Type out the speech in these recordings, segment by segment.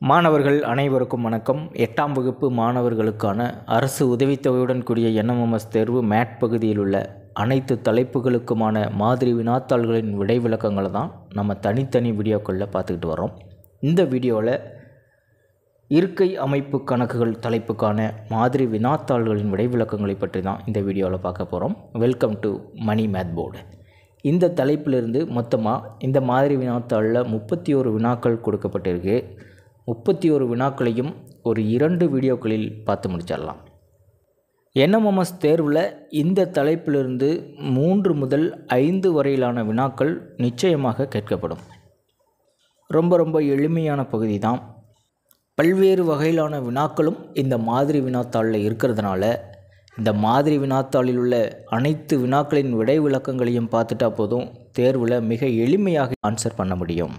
மாணவர்கள் அனைவருக்கும் வணக்கம் எட்டாம் வகுப்பு மாணவர்களுக்கான அரசு உதவித்தொகையுடன் கூடிய என்எம்எஸ் தேர்வு மேட் பகுதியில் உள்ள அனைத்து தலைப்புகளுக்குமான மாதிரி வினாத்தாள்களின் விடை விளக்கங்களை தான் நம்ம தனித்தனி வீடியோக்களில் பார்த்துக்கிட்டு வரோம் இந்த வீடியோவில் இருக்கை அமைப்பு கணக்குகள் தலைப்புக்கான மாதிரி வினாத்தாள்களின் விடை விளக்கங்களை பற்றி தான் இந்த வீடியோவில் பார்க்க போகிறோம் welcome to Mani math board இந்த தலைப்பிலிருந்து மொத்தமாக இந்த மாதிரி வினாத்தாளில் முப்பத்தி ஒரு வினாக்கள் கொடுக்கப்பட்டிருக்கு முப்பத்தி ஒரு வினாக்களையும் ஒரு இரண்டு வீடியோக்களில் பார்த்து முடிச்சிடலாம் என்எம்எம்எஸ் தேர்வில் இந்த தலைப்பிலிருந்து மூன்று முதல் ஐந்து வரையிலான வினாக்கள் நிச்சயமாக கேட்கப்படும் ரொம்ப ரொம்ப எளிமையான பகுதி தான் பல்வேறு வகையிலான வினாக்களும் இந்த மாதிரி வினாத்தாளில் இருக்கிறதுனால இந்த மாதிரி வினாத்தாளில் உள்ள அனைத்து வினாக்களின் விடை விளக்கங்களையும் பார்த்துட்டா போதும் தேர்வில் மிக எளிமையாக ஆன்சர் பண்ண முடியும்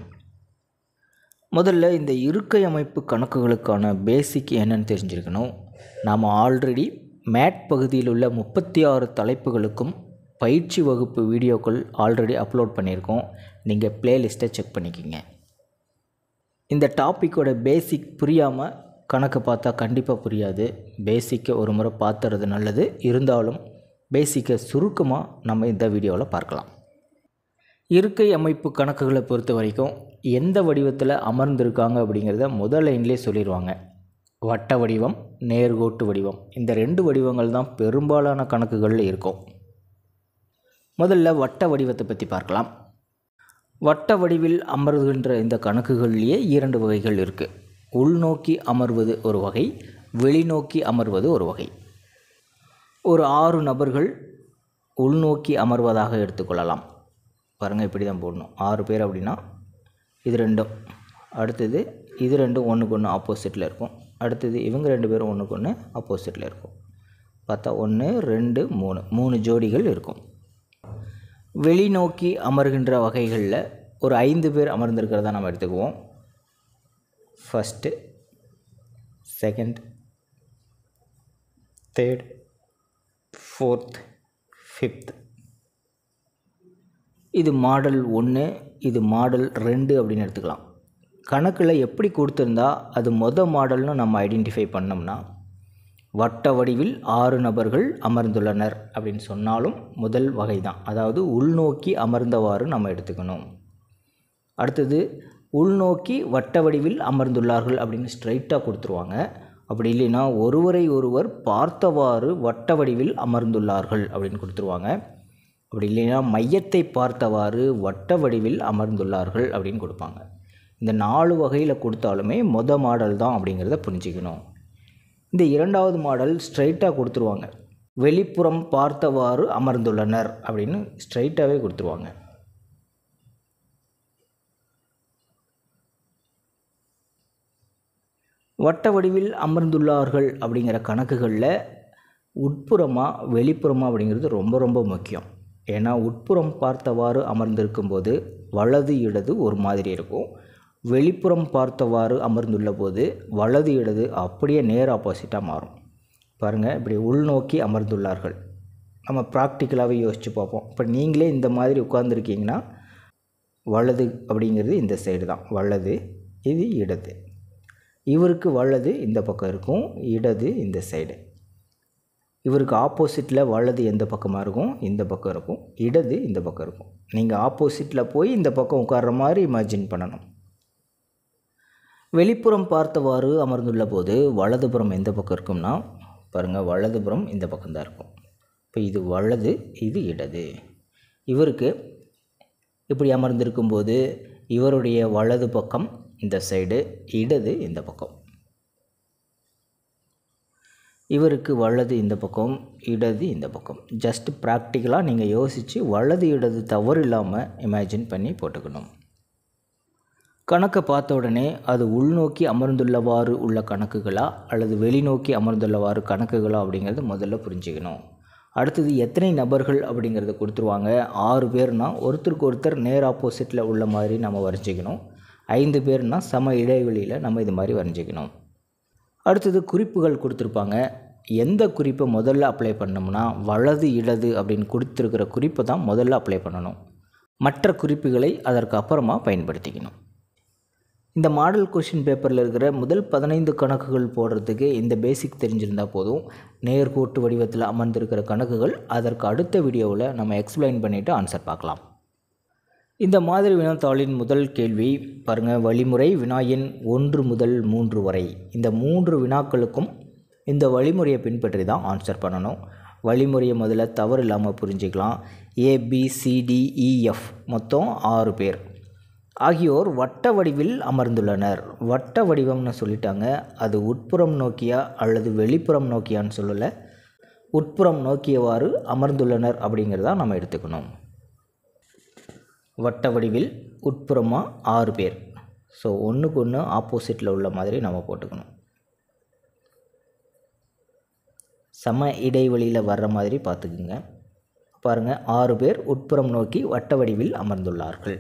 முதல்ல இந்த இருக்கை அமைப்பு கணக்குகளுக்கான பேசிக் என்னன்னு தெரிஞ்சிருக்கணும் நாம் ஆல்ரெடி மேட் பகுதியில் உள்ள முப்பத்தி ஆறு தலைப்புகளுக்கும் பயிற்சி வகுப்பு வீடியோக்கள் ஆல்ரெடி அப்லோட் பண்ணியிருக்கோம் நீங்கள் ப்ளேலிஸ்ட்டை செக் பண்ணிக்கிங்க இந்த டாப்பிக்கோட பேசிக் புரியாமல் கணக்கு பார்த்தா கண்டிப்பாக புரியாது பேசிக்கை ஒரு முறை பார்த்துறது நல்லது இருந்தாலும் பேசிக்கை சுருக்கமாக நம்ம இந்த வீடியோவில் பார்க்கலாம் இருக்கை அமைப்பு கணக்குகளை பொறுத்த வரைக்கும் எந்த வடிவத்தில் அமர்ந்திருக்காங்க அப்படிங்கிறத முதல் லைன்லேயே சொல்லிடுவாங்க வட்ட வடிவம் நேர்கோட்டு வடிவம் இந்த ரெண்டு வடிவங்கள் தான் பெரும்பாலான கணக்குகளில் இருக்கும் முதல்ல வட்ட வடிவத்தை பற்றி பார்க்கலாம் வட்ட வடிவில் அமர்கின்ற இந்த கணக்குகள்லேயே இரண்டு வகைகள் இருக்குது உள்நோக்கி அமர்வது ஒரு வகை வெளிநோக்கி அமர்வது ஒரு வகை ஒரு ஆறு நபர்கள் உள்நோக்கி அமர்வதாக எடுத்துக்கொள்ளலாம் பாருங்கள் இப்படி தான் போடணும் ஆறு பேர் அப்படின்னா இது ரெண்டும் அடுத்தது இது ரெண்டும் ஒன்றுக்கு ஒன்று ஆப்போசிட்டில் இருக்கும் அடுத்தது இவங்க ரெண்டு பேரும் ஒன்றுக்கு ஒன்று ஆப்போசிட்டில் இருக்கும் பார்த்தா ஒன்று ரெண்டு மூணு மூணு ஜோடிகள் இருக்கும் வெளிநோக்கி அமர்கின்ற வகைகளில் ஒரு ஐந்து பேர் அமர்ந்திருக்கிறதா நம்ம எடுத்துக்குவோம் first second third fourth fifth இது மாடல் ஒன்று இது மாடல் ரெண்டு அப்படின்னு எடுத்துக்கலாம் கணக்கில் எப்படி கொடுத்துருந்தா அது மொதல் மாடல்னு நம்ம ஐடென்டிஃபை பண்ணோம்னா வட்ட வடிவில் ஆறு நபர்கள் அமர்ந்துள்ளனர் அப்படின்னு சொன்னாலும் முதல் வகை தான் அதாவது உள்நோக்கி அமர்ந்தவாறு நம்ம எடுத்துக்கணும் அடுத்தது உள்நோக்கி வட்ட வடிவில் அமர்ந்துள்ளார்கள் அப்படின்னு ஸ்ட்ரைட்டாக கொடுத்துருவாங்க அப்படி இல்லைன்னா ஒருவரை ஒருவர் பார்த்தவாறு வட்ட வடிவில் அமர்ந்துள்ளார்கள் அப்படின்னு கொடுத்துருவாங்க அப்படி இல்லைன்னா மையத்தை பார்த்தவாறு வட்ட வடிவில் அமர்ந்துள்ளார்கள் அப்படின்னு கொடுப்பாங்க இந்த நாலு வகையில் கொடுத்தாலுமே மொத மாடல் தான் அப்படிங்கிறத புரிஞ்சுக்கணும் இந்த இரண்டாவது மாடல் ஸ்ட்ரைட்டாக கொடுத்துருவாங்க வெளிப்புறம் பார்த்தவாறு அமர்ந்துள்ளனர் அப்படின்னு ஸ்ட்ரைட்டாகவே கொடுத்துருவாங்க வட்ட வடிவில் அமர்ந்துள்ளார்கள் அப்படிங்கிற கணக்குகளில் உட்புறமாக வெளிப்புறமாக அப்படிங்கிறது ரொம்ப ரொம்ப முக்கியம் ஏன்னா உட்புறம் பார்த்தவாறு அமர்ந்திருக்கும்போது வலது இடது ஒரு மாதிரி இருக்கும் வெளிப்புறம் பார்த்தவாறு அமர்ந்துள்ள போது வலது இடது அப்படியே நேர் ஆப்போசிட்டாக மாறும் பாருங்கள் இப்படி உள்நோக்கி அமர்ந்துள்ளார்கள் நம்ம ப்ராக்டிக்கலாகவே யோசித்து பார்ப்போம் இப்போ நீங்களே இந்த மாதிரி உட்காந்துருக்கீங்கன்னா வலது அப்படிங்கிறது இந்த சைடு தான் வலது இது இடது இவருக்கு வலது இந்த பக்கம் இருக்கும் இடது இந்த சைடு இவருக்கு ஆப்போசிட்டில் வலது எந்த பக்கமாக இருக்கும் இந்த பக்கம் இருக்கும் இடது இந்த பக்கம் இருக்கும் நீங்கள் ஆப்போசிட்டில் போய் இந்த பக்கம் உட்கார்ற மாதிரி இமேஜின் பண்ணணும் வெளிப்புறம் பார்த்தவாறு அமர்ந்துள்ள போது வலதுபுறம் எந்த பக்கம் இருக்கும்னா பாருங்கள் வலதுபுறம் இந்த பக்கம்தான் இருக்கும் இப்போ இது வலது இது இடது இவருக்கு இப்படி அமர்ந்திருக்கும்போது இவருடைய வலது பக்கம் இந்த சைடு இடது இந்த பக்கம் இவருக்கு வலது இந்த பக்கம் இடது இந்த பக்கம் ஜஸ்ட் ப்ராக்டிக்கலாக நீங்கள் யோசித்து வலது இடது தவறு இல்லாமல் இமேஜின் பண்ணி போட்டுக்கணும் கணக்கை பார்த்த உடனே அது உள்நோக்கி அமர்ந்துள்ளவாறு உள்ள கணக்குகளா அல்லது வெளிநோக்கி அமர்ந்துள்ளவாறு கணக்குகளா அப்படிங்கிறது முதல்ல புரிஞ்சுக்கணும் அடுத்தது எத்தனை நபர்கள் அப்படிங்கிறத கொடுத்துருவாங்க ஆறு பேர்னால் ஒருத்தருக்கு ஒருத்தர் நேர் ஆப்போசிட்டில் உள்ள மாதிரி நம்ம வரைஞ்சிக்கணும் ஐந்து பேர்னால் சம இடைவெளியில் நம்ம இது மாதிரி வரைஞ்சிக்கணும் அடுத்தது குறிப்புகள் கொடுத்துருப்பாங்க எந்த குறிப்பை முதல்ல அப்ளை பண்ணோம்னா வலது இடது அப்படின்னு கொடுத்துருக்கிற குறிப்பை தான் முதல்ல அப்ளை பண்ணணும் மற்ற குறிப்புகளை அதற்கு அப்புறமா பயன்படுத்திக்கணும் இந்த மாடல் கொஷின் பேப்பரில் இருக்கிற முதல் பதினைந்து கணக்குகள் போடுறதுக்கு இந்த பேசிக் தெரிஞ்சிருந்தால் போதும் நேர்கோட்டு வடிவத்தில் அமர்ந்திருக்கிற கணக்குகள் அதற்கு அடுத்த வீடியோவில் நம்ம எக்ஸ்பிளைன் பண்ணிவிட்டு ஆன்சர் பார்க்கலாம் இந்த மாதிரி வினாத்தாளின் முதல் கேள்வி பாருங்கள் வழிமுறை வினாயின் ஒன்று முதல் மூன்று வரை இந்த மூன்று வினாக்களுக்கும் இந்த வழிமுறையை பின்பற்றி தான் ஆன்சர் பண்ணணும் வழிமுறையை முதல்ல தவறு இல்லாமல் புரிஞ்சுக்கலாம் ஏபிசிடிஇஎஃப் மொத்தம் ஆறு பேர் ஆகியோர் வட்ட வடிவில் அமர்ந்துள்ளனர் வட்ட வடிவம்னு சொல்லிட்டாங்க அது உட்புறம் நோக்கியா அல்லது வெளிப்புறம் நோக்கியான்னு சொல்லலை உட்புறம் நோக்கியவாறு அமர்ந்துள்ளனர் அப்படிங்கிறதா நம்ம எடுத்துக்கணும் வட்ட வடிவில் உட்புறமாக ஆறு பேர் ஸோ ஒன்றுக்கு ஒன்று ஆப்போசிட்டில் உள்ள மாதிரி நம்ம போட்டுக்கணும் சம இடைவெளியில் வர்ற மாதிரி பார்த்துக்குங்க பாருங்கள் ஆறு பேர் உட்புறம் நோக்கி வட்ட வடிவில் அமர்ந்துள்ளார்கள்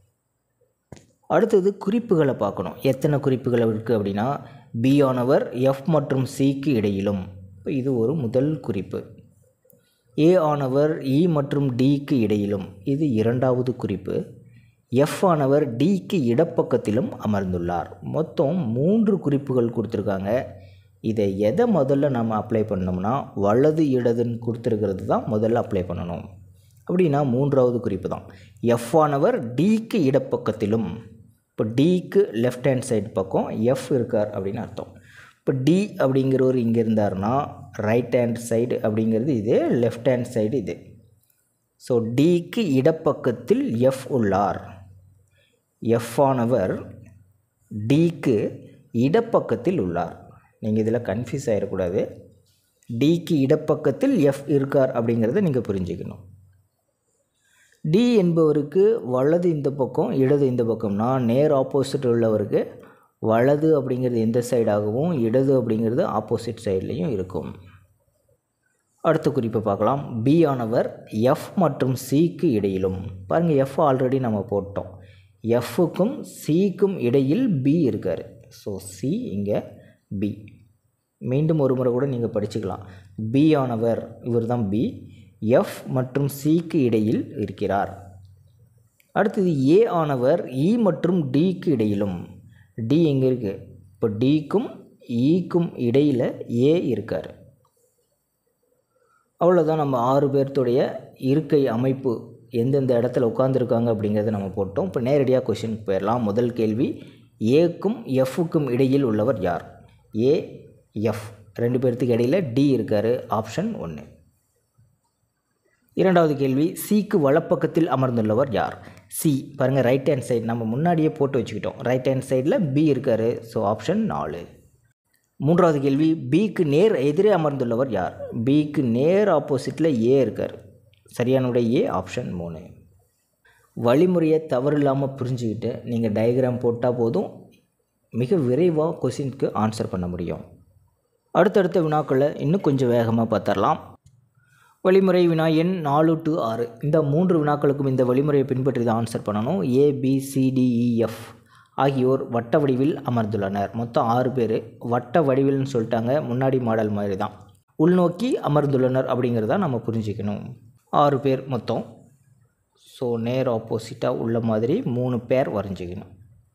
அடுத்தது குறிப்புகளை பார்க்கணும் எத்தனை குறிப்புகள் இருக்குது அப்படின்னா பி ஆனவர் எஃப் மற்றும் சிக்கு இடையிலும் இப்போ இது ஒரு முதல் குறிப்பு ஏ ஆனவர் இ மற்றும் டிக்கு இடையிலும் இது இரண்டாவது குறிப்பு எஃப் ஆனவர் டிக்கு இடப்பக்கத்திலும் அமர்ந்துள்ளார் மொத்தம் மூன்று குறிப்புகள் கொடுத்துருக்காங்க இதை எதை முதல்ல நம்ம அப்ளை பண்ணோம்னா வலது இடதுன்னு கொடுத்துருக்கிறது தான் முதல்ல அப்ளை பண்ணணும் அப்படின்னா மூன்றாவது குறிப்பு தான் எஃப் ஆனவர் டிக்கு இடப்பக்கத்திலும் இப்போ டிக்கு லெஃப்ட் ஹேண்ட் சைடு பக்கம் எஃப் இருக்கார் அப்படின்னு அர்த்தம் இப்போ டி அப்படிங்கிறவர் இங்கே இருந்தார்னா ரைட் ஹேண்ட் சைடு அப்படிங்கிறது இது லெஃப்ட் ஹேண்ட் சைடு இது ஸோ டிக்கு இடப்பக்கத்தில் எஃப் உள்ளார் எஃப் ஆனவர் டிக்கு இடப்பக்கத்தில் உள்ளார் நீங்கள் இதில் கன்ஃபியூஸ் ஆகிடக்கூடாது டிக்கு இடப்பக்கத்தில் எஃப் இருக்கார் அப்படிங்கிறத நீங்கள் புரிஞ்சுக்கணும் டி என்பவருக்கு வலது இந்த பக்கம் இடது இந்த பக்கம்னா நேர் ஆப்போசிட் உள்ளவருக்கு வலது அப்படிங்கிறது எந்த சைடாகவும் இடது அப்படிங்கிறது ஆப்போசிட் சைட்லேயும் இருக்கும் அடுத்த குறிப்பை பார்க்கலாம் பி ஆனவர் எஃப் மற்றும் சிக்கு இடையிலும் பாருங்கள் எஃப் ஆல்ரெடி நம்ம போட்டோம் எஃப்க்கும் சிக்கும் இடையில் பி இருக்கார் ஸோ சி இங்கே பி மீண்டும் ஒரு முறை கூட நீங்கள் படிச்சுக்கலாம் பி ஆனவர் இவர் தான் பி எஃப் மற்றும் சிக்கு இடையில் இருக்கிறார் அடுத்தது ஏ ஆனவர் இ மற்றும் டிக்கு இடையிலும் டி எங்கே இருக்குது இப்போ டிக்கும் ஈக்கும் இடையில் ஏ இருக்கார் அவ்வளோதான் நம்ம ஆறு பேர்த்துடைய இருக்கை அமைப்பு எந்தெந்த இடத்துல உட்காந்துருக்காங்க அப்படிங்கிறத நம்ம போட்டோம் இப்போ நேரடியாக கொஷினுக்கு போயிடலாம் முதல் கேள்வி ஏக்கும் எஃப்க்கும் இடையில் உள்ளவர் யார் ஏ எஃப் ரெண்டு பேர்த்துக்கு இடையில் டி இருக்கார் ஆப்ஷன் ஒன்று இரண்டாவது கேள்வி சிக்கு வலப்பக்கத்தில் அமர்ந்துள்ளவர் யார் சி பாருங்கள் ரைட் ஹேண்ட் சைடு நம்ம முன்னாடியே போட்டு வச்சுக்கிட்டோம் ரைட் ஹேண்ட் சைடில் பி இருக்கார் ஸோ ஆப்ஷன் நாலு மூன்றாவது கேள்வி பிக்கு நேர் எதிரே அமர்ந்துள்ளவர் யார் பிக்கு நேர் ஆப்போசிட்டில் ஏ இருக்கார் சரியான விட ஏ ஆப்ஷன் மூணு வழிமுறையை தவறு இல்லாமல் புரிஞ்சுக்கிட்டு நீங்கள் டயக்ராம் போட்டால் போதும் மிக விரைவாக கொஷினுக்கு ஆன்சர் பண்ண முடியும் அடுத்தடுத்த வினாக்களை இன்னும் கொஞ்சம் வேகமாக பார்த்துடலாம் வழிமுறை வினா எண் நாலு டு ஆறு இந்த மூன்று வினாக்களுக்கும் இந்த வழிமுறையை பின்பற்றி தான் ஆன்சர் பண்ணணும் ஏபிசிடிஇஎஃப் ஆகியோர் வட்ட வடிவில் அமர்ந்துள்ளனர் மொத்தம் ஆறு பேர் வட்ட வடிவில்னு சொல்லிட்டாங்க முன்னாடி மாடல் மாதிரி தான் உள்நோக்கி அமர்ந்துள்ளனர் அப்படிங்கிறத நம்ம புரிஞ்சுக்கணும் ஆறு பேர் மொத்தம் ஸோ நேர் ஆப்போசிட்டாக உள்ள மாதிரி மூணு பேர் வரைஞ்சிக்கணும்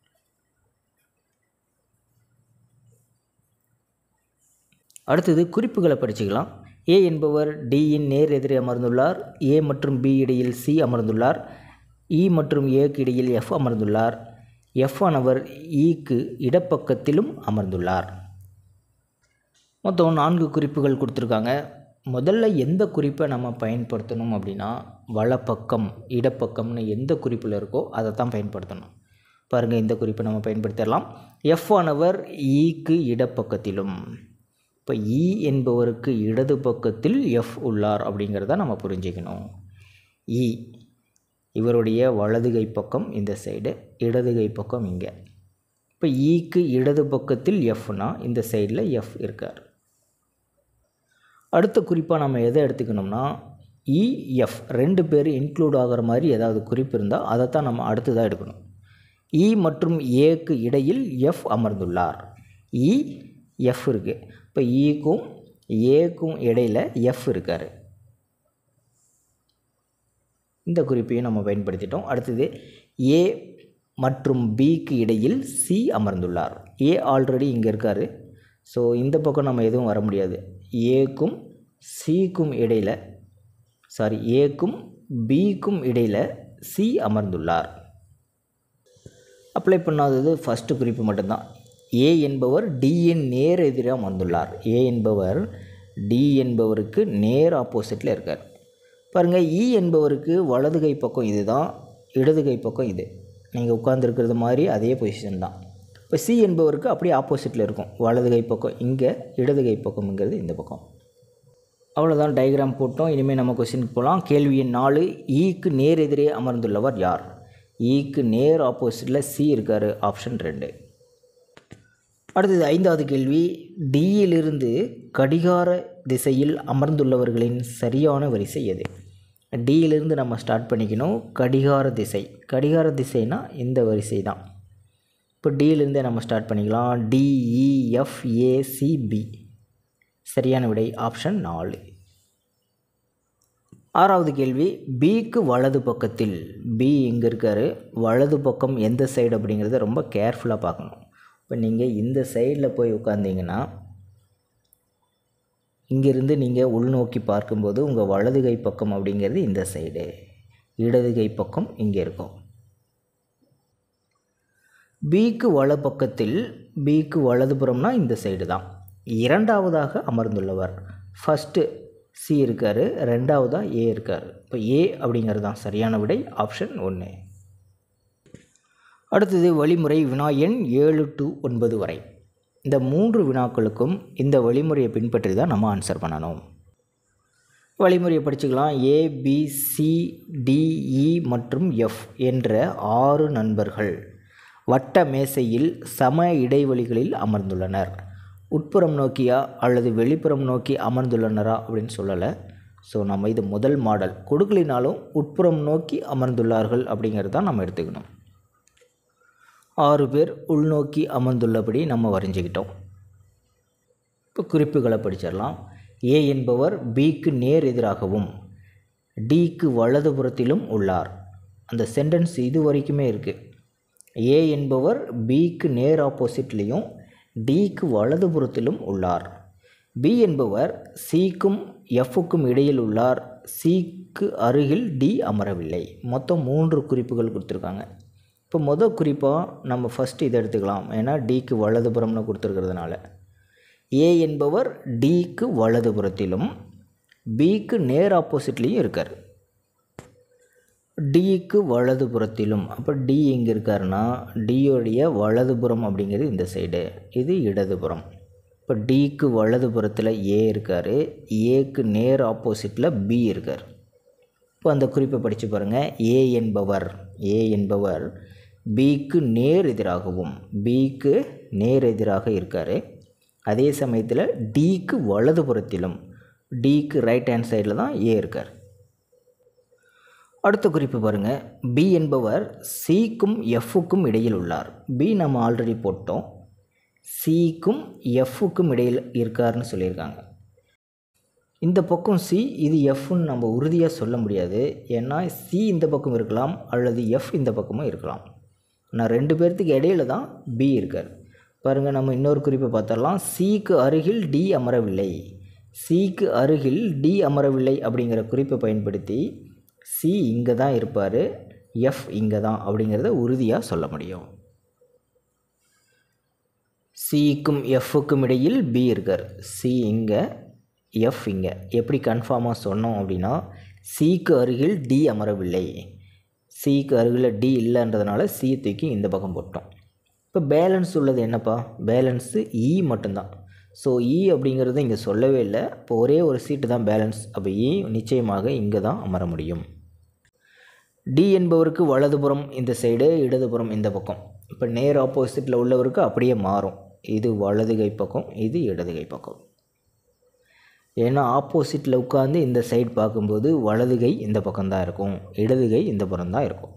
அடுத்தது குறிப்புகளை படிச்சுக்கலாம் ஏ என்பவர் டியின் நேர் எதிரே அமர்ந்துள்ளார் ஏ மற்றும் பி இடையில் சி அமர்ந்துள்ளார் இ மற்றும் ஏக்கு இடையில் எஃப் அமர்ந்துள்ளார் எஃப் ஆனவர் ஈக்கு இடப்பக்கத்திலும் அமர்ந்துள்ளார் மொத்தம் நான்கு குறிப்புகள் கொடுத்துருக்காங்க முதல்ல எந்த குறிப்பை நம்ம பயன்படுத்தணும் அப்படின்னா வலப்பக்கம் இடப்பக்கம்னு எந்த குறிப்பில் இருக்கோ அதை தான் பயன்படுத்தணும் பாருங்கள் இந்த குறிப்பை நம்ம பயன்படுத்திடலாம் எஃப் ஆனவர் ஈக்கு இடப்பக்கத்திலும் இப்போ இ என்பவருக்கு இடது பக்கத்தில் எஃப் உள்ளார் அப்படிங்கிறத நம்ம புரிஞ்சுக்கணும் இ இவருடைய வலது கை பக்கம் இந்த சைடு இடது கை பக்கம் இங்கே இப்போ ஈக்கு இடது பக்கத்தில் எஃப்னா இந்த சைடில் எஃப் இருக்கார் அடுத்த குறிப்பாக நம்ம எதை எடுத்துக்கணும்னா இஎஃப் ரெண்டு பேர் இன்க்ளூட் ஆகிற மாதிரி ஏதாவது குறிப்பு இருந்தால் அதைத்தான் நம்ம அடுத்ததாக எடுக்கணும் இ மற்றும் ஏக்கு இடையில் எஃப் அமர்ந்துள்ளார் இ எஃப் இருக்குது இப்போ ஈக்கும் ஏக்கும் இடையில் எஃப் இருக்கார் இந்த குறிப்பையும் நம்ம பயன்படுத்திட்டோம் அடுத்தது ஏ மற்றும் பிக்கு இடையில் சி அமர்ந்துள்ளார் ஏ ஆல்ரெடி இங்கே இருக்கார் ஸோ இந்த பக்கம் நம்ம எதுவும் வர முடியாது ஏக்கும் சிக்கும் இடையில் சாரி ஏக்கும் பிக்கும் இடையில் சி அமர்ந்துள்ளார் அப்ளை பண்ணாதது ஃபஸ்ட்டு குறிப்பு மட்டும்தான் ஏ என்பவர் டியின் நேர் எதிராக அமர்ந்துள்ளார் ஏ என்பவர் டி என்பவருக்கு நேர் ஆப்போசிட்டில் இருக்கார் பாருங்கள் இ என்பவருக்கு வலது கை பக்கம் இது தான் இடது கை பக்கம் இது நீங்கள் உட்காந்துருக்கிறது மாதிரி அதே பொசிஷன் தான் இப்போ சி என்பவருக்கு அப்படியே ஆப்போசிட்டில் இருக்கும் வலது கை பக்கம் இங்கே இடது கை பக்கம்ங்கிறது இந்த பக்கம் அவ்வளோதான் டயக்ராம் போட்டோம் இனிமேல் நம்ம கொஸ்டினுக்கு போகலாம் கேள்வி எண் நாலு ஈக்கு நேர் எதிரே அமர்ந்துள்ளவர் யார் ஈக்கு நேர் ஆப்போசிட்டில் சி இருக்கார் ஆப்ஷன் ரெண்டு அடுத்தது ஐந்தாவது கேள்வி டியிலிருந்து கடிகார திசையில் அமர்ந்துள்ளவர்களின் சரியான வரிசை எது டியிலிருந்து நம்ம ஸ்டார்ட் பண்ணிக்கணும் கடிகார திசை கடிகார திசைனா இந்த வரிசை தான் இப்போ டியிலிருந்தே நம்ம ஸ்டார்ட் பண்ணிக்கலாம் டிஇஎஃப்ஏசிபி சரியான விடை ஆப்ஷன் நாலு ஆறாவது கேள்வி பிக்கு வலது பக்கத்தில் பி எங்கே இருக்கார் வலது பக்கம் எந்த சைடு அப்படிங்கிறத ரொம்ப கேர்ஃபுல்லாக பார்க்கணும் இப்போ நீங்கள் இந்த சைடில் போய் உட்காந்தீங்கன்னா இங்கேருந்து நீங்கள் உள்நோக்கி பார்க்கும்போது உங்கள் வலது கை பக்கம் அப்படிங்கிறது இந்த சைடு இடது கை பக்கம் இங்கே இருக்கும் பிக்கு வல பக்கத்தில் பிக்கு வலதுபுறம்னா இந்த சைடு தான் இரண்டாவதாக அமர்ந்துள்ளவர் ஃபஸ்ட்டு சி இருக்கார் ரெண்டாவதாக ஏ இருக்கார் இப்போ ஏ அப்படிங்கிறது தான் சரியான விடை ஆப்ஷன் ஒன்று அடுத்தது வழிமுறை வினா எண் ஏழு டு ஒன்பது வரை இந்த மூன்று வினாக்களுக்கும் இந்த வழிமுறையை பின்பற்றி தான் நம்ம ஆன்சர் பண்ணணும் வழிமுறையை படிச்சுக்கலாம் ஏ பி சி டிஇ மற்றும் எஃப் என்ற ஆறு நண்பர்கள் வட்ட மேசையில் சம இடைவெளிகளில் அமர்ந்துள்ளனர் உட்புறம் நோக்கியா அல்லது வெளிப்புறம் நோக்கி அமர்ந்துள்ளனரா அப்படின்னு சொல்லலை ஸோ நம்ம இது முதல் மாடல் கொடுக்கலினாலும் உட்புறம் நோக்கி அமர்ந்துள்ளார்கள் அப்படிங்கிறது தான் நம்ம எடுத்துக்கணும் ஆறு பேர் உள்நோக்கி அமர்ந்துள்ளபடி நம்ம வரைஞ்சிக்கிட்டோம் இப்போ குறிப்புகளை படிச்சிடலாம் ஏ என்பவர் பிக்கு நேர் எதிராகவும் டிக்கு வலதுபுறத்திலும் உள்ளார் அந்த சென்டென்ஸ் இது வரைக்குமே இருக்குது ஏ என்பவர் பிக்கு நேர் ஆப்போசிட்லேயும் டிக்கு வலதுபுறத்திலும் உள்ளார் பி என்பவர் சிக்கும் எஃப்க்கும் இடையில் உள்ளார் சிக்கு அருகில் டி அமரவில்லை மொத்தம் மூன்று குறிப்புகள் கொடுத்துருக்காங்க இப்போ மொதல் குறிப்பாக நம்ம ஃபஸ்ட்டு இதை எடுத்துக்கலாம் ஏன்னா டிக்கு வலதுபுறம்னு கொடுத்துருக்கிறதுனால ஏ என்பவர் டிக்கு வலதுபுறத்திலும் பிக்கு நேர் ஆப்போசிட்லேயும் இருக்கார் டிக்கு வலதுபுறத்திலும் அப்போ டி எங்கே இருக்காருன்னா டியோடைய வலதுபுறம் அப்படிங்கிறது இந்த சைடு இது இடதுபுறம் இப்போ டிக்கு வலதுபுறத்தில் ஏ இருக்கார் ஏக்கு நேர் ஆப்போசிட்டில் பி இருக்கார் இப்போ அந்த குறிப்பை படித்து பாருங்கள் ஏ என்பவர் ஏ என்பவர் பிக்கு நேர் எதிராகவும் பிக்கு நேர் எதிராக இருக்கார் அதே சமயத்தில் டிக்கு வலதுபுறத்திலும் டிக்கு ரைட் ஹேண்ட் சைடில் தான் ஏ இருக்கார் அடுத்த குறிப்பு பாருங்கள் பி என்பவர் சிக்கும் எஃப்க்கும் இடையில் உள்ளார் பி நம்ம ஆல்ரெடி போட்டோம் சிக்கும் எஃப்க்கும் இடையில் இருக்காருன்னு சொல்லியிருக்காங்க இந்த பக்கம் சி இது எஃப்னு நம்ம உறுதியாக சொல்ல முடியாது ஏன்னா சி இந்த பக்கம் இருக்கலாம் அல்லது எஃப் இந்த பக்கமும் இருக்கலாம் நான் ரெண்டு பேர்த்துக்கு இடையில தான் பி இருக்கார் பாருங்கள் நம்ம இன்னொரு குறிப்பை பார்த்தரலாம் சிக்கு அருகில் டி அமரவில்லை சிக்கு அருகில் டி அமரவில்லை அப்படிங்கிற குறிப்பை பயன்படுத்தி சி இங்கே தான் இருப்பார் எஃப் இங்கே தான் அப்படிங்கிறத உறுதியாக சொல்ல முடியும் சிக்கும் எஃப்க்கும் இடையில் பி இருக்கார் சி இங்கே எஃப் இங்கே எப்படி கன்ஃபார்மாக சொன்னோம் அப்படின்னா சிக்கு அருகில் டி அமரவில்லை சிக்கு அருகில் டி இல்லைன்றதுனால சி தூக்கி இந்த பக்கம் போட்டோம் இப்போ பேலன்ஸ் உள்ளது என்னப்பா பேலன்ஸு இ மட்டும்தான் ஸோ இ அப்படிங்கிறது இங்கே சொல்லவே இல்லை இப்போ ஒரே ஒரு சீட்டு தான் பேலன்ஸ் அப்போ இ நிச்சயமாக இங்கே தான் அமர முடியும் டி என்பவருக்கு வலதுபுறம் இந்த சைடு இடதுபுறம் இந்த பக்கம் இப்போ நேர் ஆப்போசிட்டில் உள்ளவருக்கு அப்படியே மாறும் இது வலது கை பக்கம் இது இடது கை பக்கம் ஏன்னா ஆப்போசிட்டில் உட்காந்து இந்த சைடு பார்க்கும்போது வலது கை இந்த பக்கம் தான் இருக்கும் இடது கை இந்த புறம் தான் இருக்கும்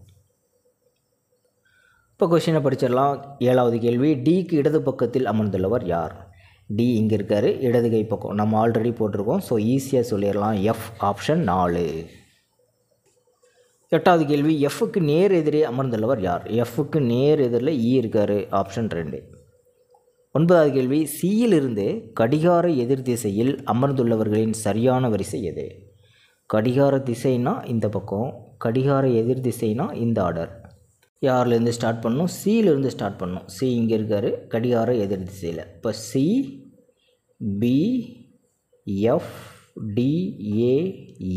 இப்போ கொஷினை படிச்சிடலாம் ஏழாவது கேள்வி டிக்கு இடது பக்கத்தில் அமர்ந்துள்ளவர் யார் டி இங்கே இருக்கார் இடது கை பக்கம் நம்ம ஆல்ரெடி போட்டிருக்கோம் ஸோ ஈஸியாக சொல்லிடலாம் எஃப் ஆப்ஷன் நாலு எட்டாவது கேள்வி எஃப்க்கு நேர் எதிரே அமர்ந்துள்ளவர் யார் எஃப்க்கு நேர் எதிரில் இ இருக்கார் ஆப்ஷன் ரெண்டு ஒன்பதாவது கேள்வி சியிலிருந்து கடிகார எதிர் திசையில் அமர்ந்துள்ளவர்களின் சரியான வரிசை எது கடிகார திசைனா இந்த பக்கம் கடிகார எதிர் திசைனா இந்த ஆர்டர் யார்லேருந்து ஸ்டார்ட் பண்ணணும் சியிலேருந்து ஸ்டார்ட் பண்ணணும் சி இங்கே இருக்கார் கடிகார எதிர் திசையில் இப்போ சி பி எஃப் டிஏஇ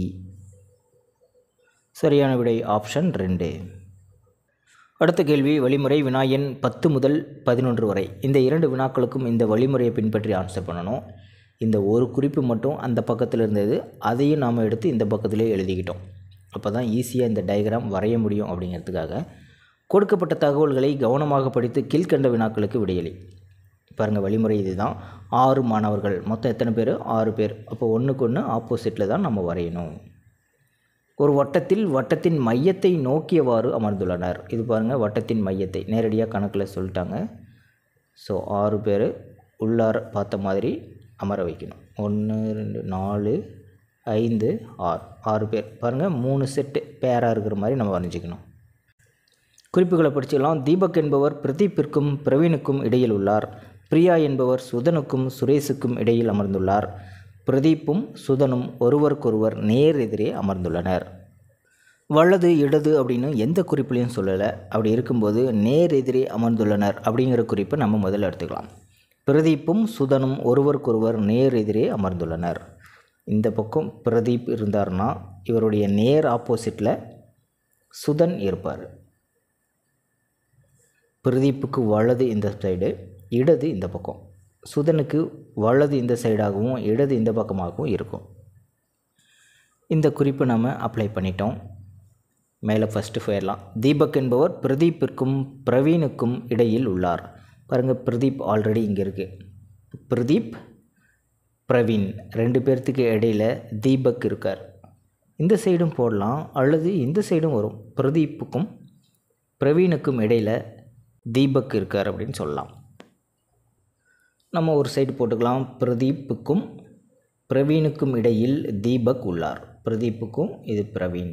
சரியான விடை ஆப்ஷன் ரெண்டு அடுத்த கேள்வி வழிமுறை வினாயன் பத்து முதல் பதினொன்று வரை இந்த இரண்டு வினாக்களுக்கும் இந்த வழிமுறையை பின்பற்றி ஆன்சர் பண்ணணும் இந்த ஒரு குறிப்பு மட்டும் அந்த பக்கத்தில் இருந்தது அதையும் நாம் எடுத்து இந்த பக்கத்திலே எழுதிக்கிட்டோம் அப்போ தான் ஈஸியாக இந்த டயக்ராம் வரைய முடியும் அப்படிங்கிறதுக்காக கொடுக்கப்பட்ட தகவல்களை கவனமாக படித்து கீழ்கண்ட வினாக்களுக்கு விடையளி பாருங்கள் வழிமுறை இதுதான் ஆறு மாணவர்கள் மொத்தம் எத்தனை பேர் ஆறு பேர் அப்போ ஒன்றுக்கு ஒன்று ஆப்போசிட்டில் தான் நம்ம வரையணும் ஒரு வட்டத்தில் வட்டத்தின் மையத்தை நோக்கியவாறு அமர்ந்துள்ளனர் இது பாருங்கள் வட்டத்தின் மையத்தை நேரடியாக கணக்கில் சொல்லிட்டாங்க ஸோ ஆறு பேர் உள்ளார பார்த்த மாதிரி அமர வைக்கணும் ஒன்று ரெண்டு நாலு ஐந்து ஆறு ஆறு பேர் பாருங்கள் மூணு செட்டு பேராக இருக்கிற மாதிரி நம்ம வரைஞ்சிக்கணும் குறிப்புகளை படிச்சுக்கலாம் தீபக் என்பவர் பிரதீப்பிற்கும் பிரவீனுக்கும் இடையில் உள்ளார் பிரியா என்பவர் சுதனுக்கும் சுரேஷுக்கும் இடையில் அமர்ந்துள்ளார் பிரதீப்பும் சுதனும் ஒருவருக்கொருவர் நேர் எதிரே அமர்ந்துள்ளனர் வலது இடது அப்படின்னு எந்த குறிப்புலையும் சொல்லலை அப்படி இருக்கும்போது நேர் எதிரே அமர்ந்துள்ளனர் அப்படிங்கிற குறிப்பை நம்ம முதல்ல எடுத்துக்கலாம் பிரதீப்பும் சுதனும் ஒருவருக்கொருவர் நேர் எதிரே அமர்ந்துள்ளனர் இந்த பக்கம் பிரதீப் இருந்தார்னா இவருடைய நேர் ஆப்போசிட்டில் சுதன் இருப்பார் பிரதீப்புக்கு வலது இந்த சைடு இடது இந்த பக்கம் சுதனுக்கு வலது இந்த சைடாகவும் இடது இந்த பக்கமாகவும் இருக்கும் இந்த குறிப்பு நம்ம அப்ளை பண்ணிட்டோம் மேலே ஃபஸ்ட்டு போயிடலாம் தீபக் என்பவர் பிரதீப்பிற்கும் பிரவீனுக்கும் இடையில் உள்ளார் பாருங்கள் பிரதீப் ஆல்ரெடி இங்கே இருக்குது பிரதீப் பிரவீன் ரெண்டு பேர்த்துக்கு இடையில தீபக் இருக்கார் இந்த சைடும் போடலாம் அல்லது இந்த சைடும் வரும் பிரதீப்புக்கும் பிரவீனுக்கும் இடையில தீபக் இருக்கார் அப்படின்னு சொல்லலாம் நம்ம ஒரு சைடு போட்டுக்கலாம் பிரதீப்புக்கும் பிரவீனுக்கும் இடையில் தீபக் உள்ளார் பிரதீப்புக்கும் இது பிரவீன்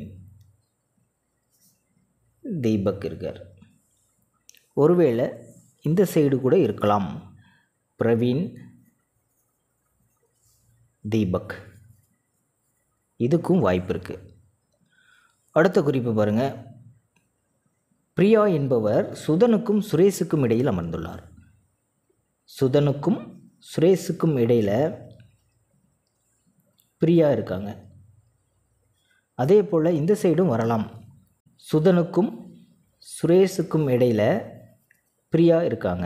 தீபக் இருக்கார் ஒருவேளை இந்த சைடு கூட இருக்கலாம் பிரவீன் தீபக் இதுக்கும் வாய்ப்பு இருக்குது அடுத்த குறிப்பு பாருங்கள் பிரியா என்பவர் சுதனுக்கும் சுரேஷுக்கும் இடையில் அமர்ந்துள்ளார் சுதனுக்கும் சுரேஷுக்கும் இடையில் பிரியா இருக்காங்க அதே போல் இந்த சைடும் வரலாம் சுதனுக்கும் சுரேஷுக்கும் இடையில் பிரியா இருக்காங்க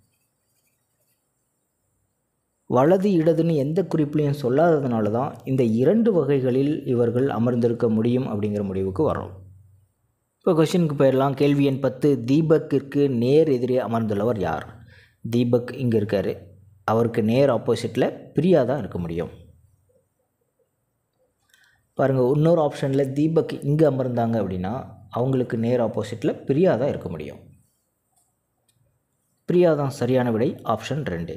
வலது இடதுன்னு எந்த குறிப்புலையும் சொல்லாததுனால தான் இந்த இரண்டு வகைகளில் இவர்கள் அமர்ந்திருக்க முடியும் அப்படிங்கிற முடிவுக்கு வரோம் இப்போ கொஷினுக்கு போயிடலாம் கேள்வி எண் பத்து தீபக்கிற்கு நேர் எதிரே அமர்ந்துள்ளவர் யார் தீபக் இங்கே இருக்கார் அவருக்கு நேர் ஆப்போசிட்டில் பிரியா தான் இருக்க முடியும் பாருங்கள் இன்னொரு ஆப்ஷனில் தீபக் இங்கே அமர்ந்தாங்க அப்படின்னா அவங்களுக்கு நேர் ஆப்போசிட்டில் பிரியா தான் இருக்க முடியும் பிரியா தான் சரியான விடை ஆப்ஷன் ரெண்டு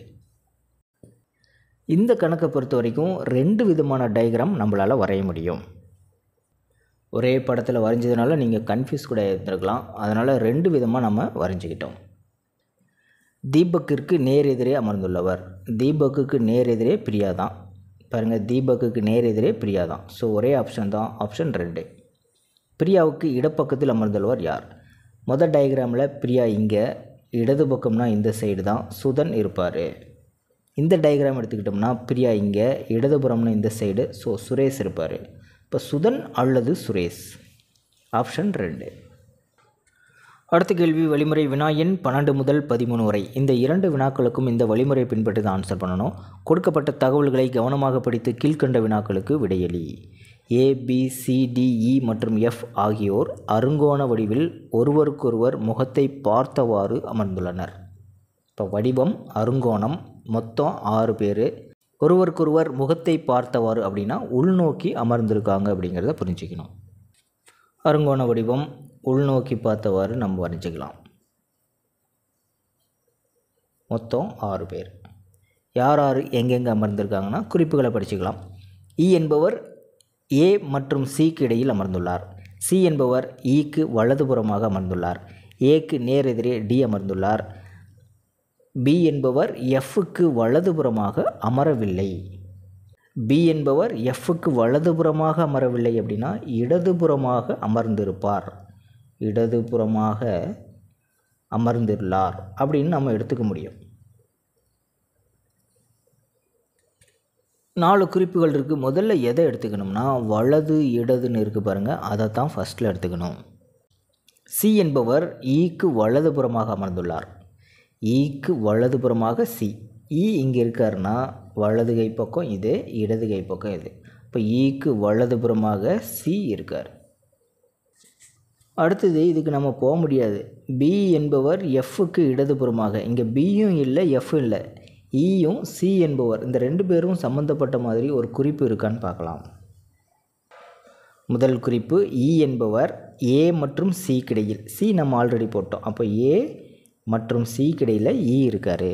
இந்த கணக்கை பொறுத்த வரைக்கும் ரெண்டு விதமான டயக்ராம் நம்மளால் வரைய முடியும் ஒரே படத்தில் வரைஞ்சதுனால நீங்கள் கன்ஃபியூஸ் கூட இருந்திருக்கலாம் அதனால் ரெண்டு விதமாக நம்ம வரைஞ்சிக்கிட்டோம் தீபக்கிற்கு நேர் எதிரே அமர்ந்துள்ளவர் தீபக்குக்கு நேர் எதிரே பிரியா தான் பாருங்கள் தீபக்குக்கு நேர் எதிரே பிரியா தான் ஸோ ஒரே ஆப்ஷன் தான் ஆப்ஷன் ரெண்டு பிரியாவுக்கு இடப்பக்கத்தில் அமர்ந்துள்ளவர் யார் மொதல் டயக்ராமில் பிரியா இங்கே இடது பக்கம்னா இந்த சைடு தான் சுதன் இருப்பார் இந்த டயக்ராம் எடுத்துக்கிட்டோம்னா பிரியா இங்கே இடதுபுறம்னு இந்த சைடு ஸோ சுரேஷ் இருப்பார் இப்போ சுதன் அல்லது சுரேஷ் ஆப்ஷன் ரெண்டு அடுத்த கேள்வி வழிமுறை வினா எண் பன்னெண்டு முதல் பதிமூணு வரை இந்த இரண்டு வினாக்களுக்கும் இந்த வழிமுறை பின்பற்றி தான் ஆன்சர் பண்ணணும் கொடுக்கப்பட்ட தகவல்களை கவனமாக படித்து கீழ்க்கண்ட வினாக்களுக்கு விடையளி A B C D E மற்றும் எஃப் ஆகியோர் அருங்கோண வடிவில் ஒருவருக்கொருவர் முகத்தை பார்த்தவாறு அமர்ந்துள்ளனர் இப்போ வடிவம் அருங்கோணம் மொத்தம் ஆறு பேர் ஒருவருக்கொருவர் முகத்தை பார்த்தவாறு அப்படின்னா உள்நோக்கி அமர்ந்திருக்காங்க அப்படிங்கிறத புரிஞ்சுக்கணும் அருங்கோண வடிவம் உள்நோக்கி பார்த்தவாறு நம்ம வரைஞ்சிக்கலாம் மொத்தம் ஆறு பேர் யார் யார் எங்கெங்கே அமர்ந்திருக்காங்கன்னா குறிப்புகளை படிச்சுக்கலாம் இ என்பவர் ஏ மற்றும் சிக்கு இடையில் அமர்ந்துள்ளார் சி என்பவர் ஈக்கு வலதுபுறமாக அமர்ந்துள்ளார் ஏக்கு நேர் எதிரே டி அமர்ந்துள்ளார் பி என்பவர் எஃப்க்கு வலதுபுறமாக அமரவில்லை பி என்பவர் எஃப்க்கு வலதுபுறமாக அமரவில்லை அப்படின்னா இடதுபுறமாக அமர்ந்திருப்பார் இடதுபுறமாக அமர்ந்துள்ளார் அப்படின்னு நம்ம எடுத்துக்க முடியும் நாலு குறிப்புகள் இருக்குது முதல்ல எதை எடுத்துக்கணும்னா வலது இடதுன்னு இருக்குது பாருங்கள் அதை தான் ஃபஸ்ட்டில் எடுத்துக்கணும் சி என்பவர் ஈக்கு வலதுபுறமாக அமர்ந்துள்ளார் ஈக்கு வலதுபுறமாக சி இ இங்கே இருக்காருன்னா வலது கை பக்கம் இது இடது கை பக்கம் இது இப்போ ஈக்கு வலதுபுறமாக சி இருக்கார் அடுத்தது இதுக்கு நம்ம போக முடியாது பி என்பவர் எஃப்க்கு இடதுபுறமாக இங்கே பியும் இல்லை எஃப் இல்லை ஈயும் சி என்பவர் இந்த ரெண்டு பேரும் சம்மந்தப்பட்ட மாதிரி ஒரு குறிப்பு இருக்கான்னு பார்க்கலாம் முதல் குறிப்பு இ என்பவர் ஏ மற்றும் சி கிடையில் சி நம்ம ஆல்ரெடி போட்டோம் அப்போ ஏ மற்றும் சி கிடையில் இ இருக்கார்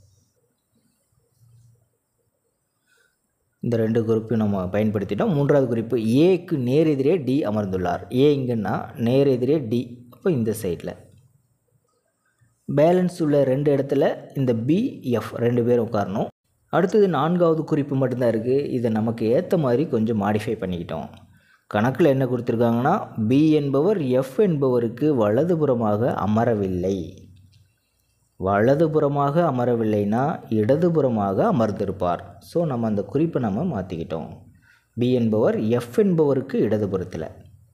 இந்த ரெண்டு குறிப்பையும் நம்ம பயன்படுத்திட்டோம் மூன்றாவது குறிப்பு ஏக்கு நேர் எதிரே டி அமர்ந்துள்ளார் ஏ இங்கன்னா நேர் எதிரே டி அப்போ இந்த சைடில் பேலன்ஸ் உள்ள ரெண்டு இடத்துல இந்த பி எஃப் ரெண்டு பேரும் உட்காரணும் அடுத்தது நான்காவது குறிப்பு மட்டும்தான் இருக்குது இதை நமக்கு ஏற்ற மாதிரி கொஞ்சம் மாடிஃபை பண்ணிக்கிட்டோம் கணக்கில் என்ன கொடுத்துருக்காங்கன்னா பி என்பவர் எஃப் என்பவருக்கு வலதுபுறமாக அமரவில்லை வலதுபுறமாக அமரவில்லைனா இடதுபுறமாக அமர்ந்திருப்பார் ஸோ நம்ம அந்த குறிப்பை நம்ம மாற்றிக்கிட்டோம் பி என்பவர் எஃப் என்பவருக்கு இடதுபுறத்தில்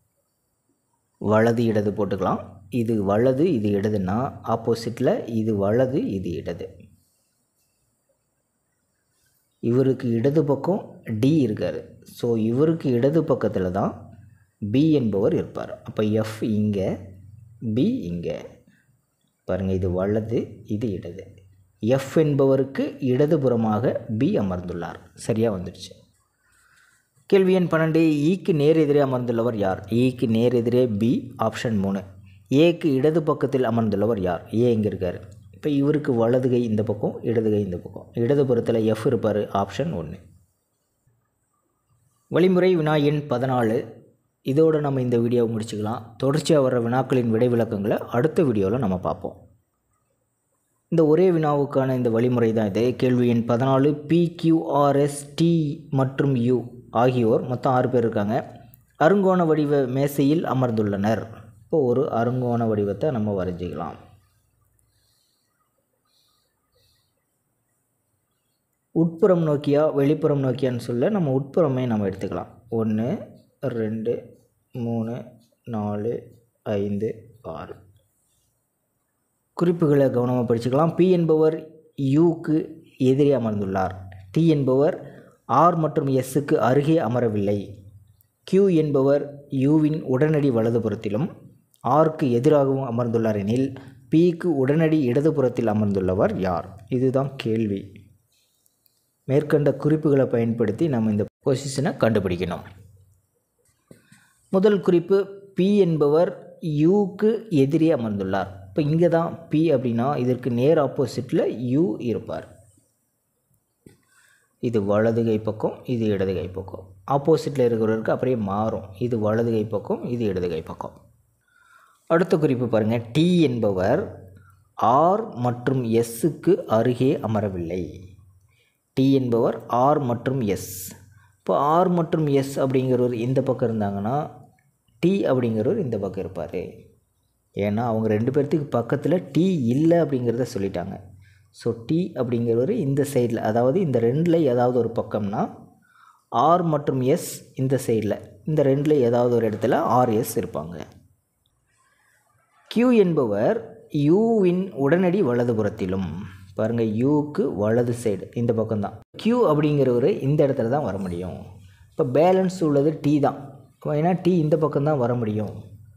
வலது இடது போட்டுக்கலாம் இது வலது இது இடதுன்னா ஆப்போசிட்டில் இது வலது இது இடது இவருக்கு இடது பக்கம் டி இருக்கார் ஸோ இவருக்கு இடது பக்கத்தில் தான் பி என்பவர் இருப்பார் அப்போ எஃப் இங்கே பி இங்கே பாருங்கள் இது வலது இது இடது எஃப் என்பவருக்கு இடதுபுறமாக பி அமர்ந்துள்ளார் சரியாக வந்துடுச்சு கேள்வி எண் பன்னெண்டு ஈக்கு நேர் எதிரே அமர்ந்துள்ளவர் யார் ஈக்கு நேர் எதிரே பி ஆப்ஷன் மூணு ஏக்கு இடது பக்கத்தில் அமர்ந்துள்ளவர் யார் ஏ இங்கே இருக்கார் இப்போ இவருக்கு வலது கை இந்த பக்கம் இடது கை இந்த பக்கம் இடதுபுறத்தில் எஃப் இருப்பார் ஆப்ஷன் ஒன்று வழிமுறை வினா எண் பதினாலு இதோடு நம்ம இந்த வீடியோவை முடிச்சுக்கலாம் தொடர்ச்சியாக வர்ற வினாக்களின் விடை விளக்கங்களை அடுத்த வீடியோவில் நம்ம பார்ப்போம் இந்த ஒரே வினாவுக்கான இந்த வழிமுறை தான் இது கேள்வி எண் பதினாலு பிக்யூஆர்எஸ் டி மற்றும் யு ஆகியோர் மொத்தம் ஆறு பேர் இருக்காங்க அருங்கோண வடிவ மேசையில் அமர்ந்துள்ளனர் இப்போ ஒரு அருங்கோண வடிவத்தை நம்ம வரைஞ்சிக்கலாம் உட்புறம் நோக்கியா வெளிப்புறம் நோக்கியான்னு சொல்ல நம்ம உட்புறமே நம்ம எடுத்துக்கலாம் ஒன்று ரெண்டு மூணு நாலு ஐந்து ஆறு குறிப்புகளை கவனமாக படிச்சுக்கலாம் பி என்பவர் யூக்கு எதிரே அமர்ந்துள்ளார் டி என்பவர் ஆர் மற்றும் எஸ்ஸுக்கு அருகே அமரவில்லை கியூ என்பவர் யூவின் உடனடி வலதுபுறத்திலும் ஆருக்கு எதிராகவும் அமர்ந்துள்ளார் எனில் பிக்கு உடனடி இடதுபுறத்தில் அமர்ந்துள்ளவர் யார் இதுதான் கேள்வி மேற்கண்ட குறிப்புகளை பயன்படுத்தி நம்ம இந்த பொசிஷனை கண்டுபிடிக்கணும் முதல் குறிப்பு பி என்பவர் யூக்கு எதிரே அமர்ந்துள்ளார் இப்போ இங்கே தான் பி அப்படின்னா இதற்கு நேர் ஆப்போசிட்டில் யூ இருப்பார் இது வலது கை பக்கம் இது இடது கை பக்கம் ஆப்போசிட்டில் இருக்கிறவருக்கு அப்படியே மாறும் இது வலது கை பக்கம் இது இடது கை பக்கம் அடுத்த குறிப்பு பாருங்கள் டி என்பவர் ஆர் மற்றும் எஸ்ஸுக்கு அருகே அமரவில்லை டி என்பவர் ஆர் மற்றும் எஸ் இப்போ ஆர் மற்றும் எஸ் அப்படிங்கிறவர் இந்த பக்கம் இருந்தாங்கன்னா டி அப்படிங்கிறவர் இந்த பக்கம் இருப்பார் ஏன்னா அவங்க ரெண்டு பேர்த்துக்கு பக்கத்தில் டி இல்லை அப்படிங்கிறத சொல்லிட்டாங்க ஸோ டி அப்படிங்கிறவர் இந்த சைடில் அதாவது இந்த ரெண்டில் ஏதாவது ஒரு பக்கம்னா ஆர் மற்றும் எஸ் இந்த சைடில் இந்த ரெண்டில் ஏதாவது ஒரு இடத்துல ஆர்எஸ் இருப்பாங்க Q என்பவர் யூவின் உடனடி வலதுபுறத்திலும் பாருங்கள் யூக்கு வலது சைடு இந்த பக்கம்தான் Q அப்படிங்கிறவர் இந்த இடத்துல தான் வர முடியும் இப்போ பேலன்ஸ் உள்ளது T தான் ஏன்னா T இந்த பக்கம் தான் வர முடியும்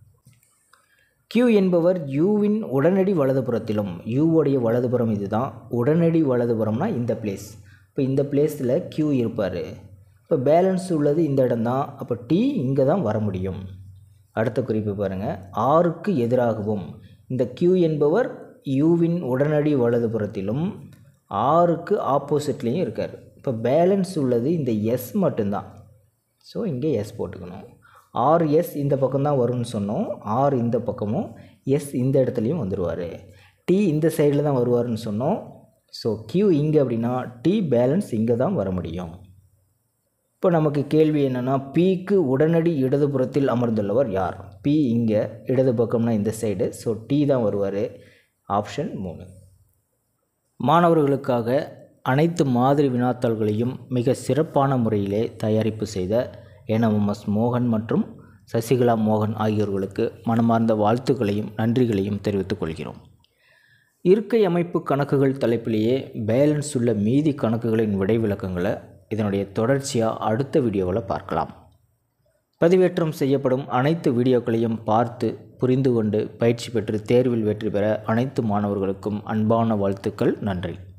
Q என்பவர் யூவின் உடனடி வலதுபுறத்திலும் யூவோடைய வலதுபுறம் இதுதான் உடனடி வலதுபுறம்னா இந்த பிளேஸ் இப்போ இந்த பிளேஸில் Q இருப்பார் இப்போ பேலன்ஸ் உள்ளது இந்த இடம் தான் அப்போ T இங்கே தான் வர முடியும் அடுத்த குறிப்பு பாருங்கள் ஆறுக்கு எதிராகவும் இந்த Q என்பவர் யூவின் உடனடி வலதுபுறத்திலும் ஆறுக்கு ஆப்போசிட்லேயும் இருக்கார் இப்போ பேலன்ஸ் உள்ளது இந்த எஸ் மட்டும்தான் ஸோ இங்கே எஸ் போட்டுக்கணும் ஆர் எஸ் இந்த பக்கம் தான் வரும்னு சொன்னோம் ஆர் இந்த பக்கமும் எஸ் இந்த இடத்துலையும் வந்துடுவார் டி இந்த சைடில் தான் வருவார்னு சொன்னோம் ஸோ கியூ இங்கே அப்படின்னா டி பேலன்ஸ் இங்கே தான் வர முடியும் இப்போ நமக்கு கேள்வி என்னென்னா பிக்கு உடனடி இடதுபுறத்தில் அமர்ந்துள்ளவர் யார் பி இங்கே இடது பக்கம்னா இந்த சைடு ஸோ டி தான் வருவார் ஆப்ஷன் மூணு மாணவர்களுக்காக அனைத்து மாதிரி வினாத்தாள்களையும் மிக சிறப்பான முறையிலே தயாரிப்பு செய்த என்எம்எஸ் மோகன் மற்றும் சசிகலா மோகன் ஆகியோர்களுக்கு மனமார்ந்த வாழ்த்துக்களையும் நன்றிகளையும் தெரிவித்துக் கொள்கிறோம் இருக்கை அமைப்பு கணக்குகள் தலைப்பிலேயே பேலன்ஸ் உள்ள மீதி கணக்குகளின் விடை விளக்கங்களை இதனுடைய தொடர்ச்சியாக அடுத்த வீடியோவில் பார்க்கலாம் பதிவேற்றம் செய்யப்படும் அனைத்து வீடியோக்களையும் பார்த்து புரிந்து கொண்டு பயிற்சி பெற்று தேர்வில் வெற்றி பெற அனைத்து மாணவர்களுக்கும் அன்பான வாழ்த்துக்கள் நன்றி